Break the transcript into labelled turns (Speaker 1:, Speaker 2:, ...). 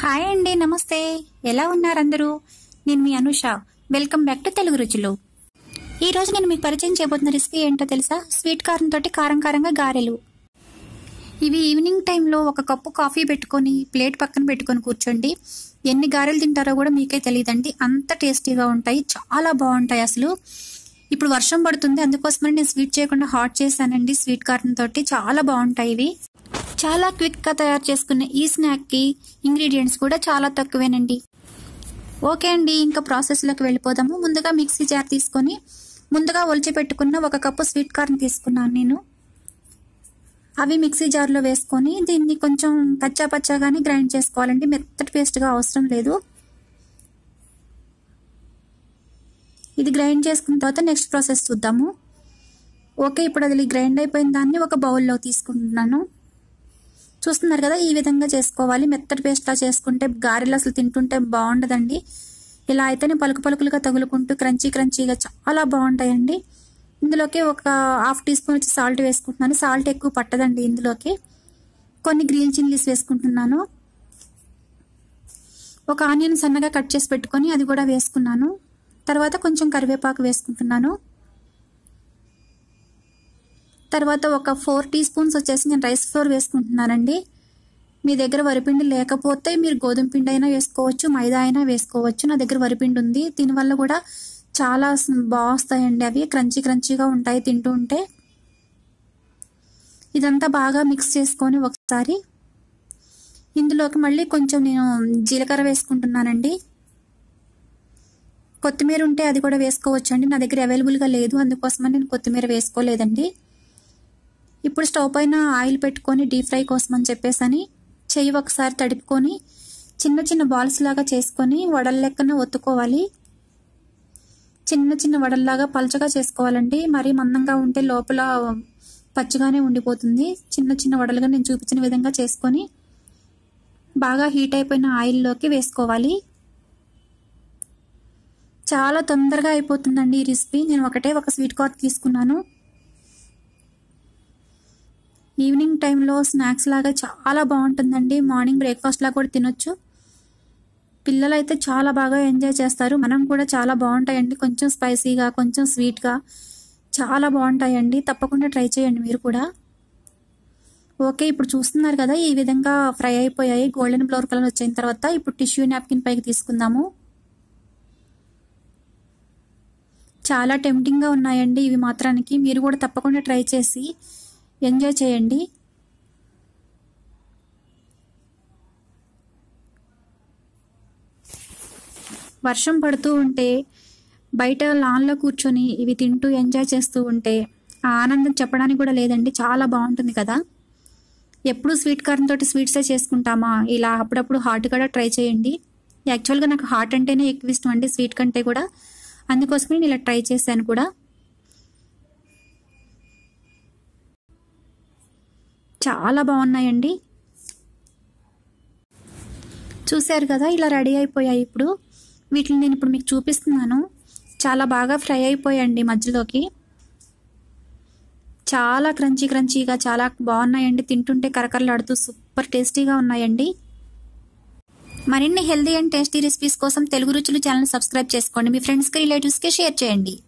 Speaker 1: hi అండి నమస్తే ఎలా ఉన్నారు అందరూ నేను మీ Anusha welcome back to Telugu Ruchulu ఈ రోజు నేను మీకు పరిచయం చేయబోతున్న రెసిపీ ఏంటో తెలుసా స్వీట్ కారం తోటి కారం కారంగా గారెలు ఇవి ఈవినింగ్ టైంలో ఒక కప్పు కాఫీ పెట్టుకొని ప్లేట్ పక్కన పెట్టుకొని కూర్చోండి ఎన్ని గారెలు తింటారో కూడా మీకే తెలియదండి అంత టేస్టీగా ఉంటాయి చాలా బాగుంటాయి అసలు ఇప్పుడు వర్షం పడుతుంది అందుకోసమని నేను స్వీట్ చేయకుండా హాట్ చేశానండి స్వీట్ కారం తోటి చాలా బాగుంటాయి ఇవి చాలా క్విక్గా తయారు చేసుకునే ఈ స్నాక్కి ఇంగ్రీడియంట్స్ కూడా చాలా తక్కువేనండి ఓకే అండి ఇంకా ప్రాసెస్లోకి వెళ్ళిపోదాము ముందుగా మిక్సీ జార్ తీసుకొని ముందుగా ఒలిచి పెట్టుకున్న ఒక కప్పు స్వీట్ కార్న్ తీసుకున్నాను నేను అవి మిక్సీ జార్లో వేసుకొని దీన్ని కొంచెం కచ్చా పచ్చాగానే గ్రైండ్ చేసుకోవాలండి మెత్తటి పేస్ట్గా అవసరం లేదు ఇది గ్రైండ్ చేసుకున్న తర్వాత నెక్స్ట్ ప్రాసెస్ చూద్దాము ఓకే ఇప్పుడు అది గ్రైండ్ అయిపోయిన దాన్ని ఒక బౌల్లో తీసుకుంటున్నాను చూస్తున్నారు కదా ఈ విధంగా చేసుకోవాలి మెత్తటి పేస్ట్లా చేసుకుంటే గారెలు అసలు తింటుంటే బాగుండదండి ఇలా అయితేనే పలుకు పలుకులుగా తగులుకుంటూ క్రంచీ క్రంచీగా చాలా బాగుంటాయండి ఇందులోకి ఒక హాఫ్ టీ స్పూన్ వచ్చి సాల్ట్ వేసుకుంటున్నాను సాల్ట్ ఎక్కువ పట్టదండి ఇందులోకి కొన్ని గ్రీన్ చిల్లీస్ వేసుకుంటున్నాను ఒక ఆనియన్ సన్నగా కట్ చేసి పెట్టుకొని అది కూడా వేసుకున్నాను తర్వాత కొంచెం కరివేపాకు వేసుకుంటున్నాను తర్వాత ఒక ఫోర్ టీ స్పూన్స్ వచ్చేసి నేను రైస్ ఫ్లోర్ వేసుకుంటున్నానండి మీ దగ్గర వరిపిండి లేకపోతే మీరు గోధుమ పిండి అయినా వేసుకోవచ్చు మైదా అయినా వేసుకోవచ్చు నా దగ్గర వరిపిండి ఉంది దీనివల్ల కూడా చాలా బాగొస్తాయండి అవి క్రంచీ క్రంచీగా ఉంటాయి తింటూ ఉంటే ఇదంతా బాగా మిక్స్ చేసుకొని ఒకసారి ఇందులోకి మళ్ళీ కొంచెం నేను జీలకర్ర వేసుకుంటున్నానండి కొత్తిమీర ఉంటే అది కూడా వేసుకోవచ్చు అండి నా దగ్గర అవైలబుల్గా లేదు అందుకోసమని నేను కొత్తిమీర వేసుకోలేదండి ఇప్పుడు స్టవ్ పైన ఆయిల్ పెట్టుకొని డీప్ ఫ్రై కోసం అని చెప్పేసి అని చెయ్యి ఒకసారి తడుపుకొని చిన్న చిన్న బాల్స్ లాగా చేసుకొని వడల లెక్కన ఒత్తుకోవాలి చిన్న చిన్న వడల్లాగా పలచగా చేసుకోవాలండి మరీ మందంగా ఉంటే లోపల పచ్చిగానే ఉండిపోతుంది చిన్న చిన్న వడలుగా నేను చూపించిన విధంగా చేసుకొని బాగా హీట్ అయిపోయిన ఆయిల్లోకి వేసుకోవాలి చాలా తొందరగా అయిపోతుందండి ఈ రెసిపీ నేను ఒకటే ఒక స్వీట్ కార్న్ తీసుకున్నాను ఈవినింగ్ టైంలో స్నాక్స్ లాగా చాలా బాగుంటుందండి మార్నింగ్ బ్రేక్ఫాస్ట్ లాగా కూడా తినొచ్చు పిల్లలు అయితే చాలా బాగా ఎంజాయ్ చేస్తారు మనం కూడా చాలా బాగుంటాయండి కొంచెం స్పైసీగా కొంచెం స్వీట్గా చాలా బాగుంటాయండి తప్పకుండా ట్రై చేయండి మీరు కూడా ఓకే ఇప్పుడు చూస్తున్నారు కదా ఈ విధంగా ఫ్రై అయిపోయాయి గోల్డెన్ బ్లౌర్ కలర్ వచ్చిన తర్వాత ఇప్పుడు టిష్యూ నాప్కిన్ పైకి తీసుకుందాము చాలా టెంప్టింగ్గా ఉన్నాయండి ఇవి మాత్రానికి మీరు కూడా తప్పకుండా ట్రై చేసి ఎంజాయ్ చేయండి వర్షం పడుతూ ఉంటే బయట లాన్లో కూర్చొని ఇవి తింటూ ఎంజాయ్ చేస్తూ ఉంటే ఆ ఆనందం చెప్పడానికి కూడా లేదండి చాలా బాగుంటుంది కదా ఎప్పుడు స్వీట్ కార్న్ తోటి స్వీట్సే చేసుకుంటామా ఇలా అప్పుడప్పుడు హాట్ కూడా ట్రై చేయండి యాక్చువల్గా నాకు హాట్ అంటేనే ఎక్కువ ఇష్టం అండి స్వీట్ కంటే కూడా అందుకోసమే నేను ఇలా ట్రై చేశాను కూడా చాలా బాగున్నాయండి చూశారు కదా ఇలా రెడీ అయిపోయాయి ఇప్పుడు వీటిని నేను ఇప్పుడు మీకు చూపిస్తున్నాను చాలా బాగా ఫ్రై అయిపోయాయండి మధ్యలోకి చాలా క్రంచీ క్రంచీగా చాలా బాగున్నాయండి తింటుంటే కరకరలాడుతూ సూపర్ టేస్టీగా ఉన్నాయండి మరిన్ని హెల్దీ అండ్ టేస్టీ రెసిపీస్ కోసం తెలుగు రుచులు ఛానల్ సబ్స్క్రైబ్ చేసుకోండి మీ ఫ్రెండ్స్కి రిలేటివ్స్కి షేర్ చేయండి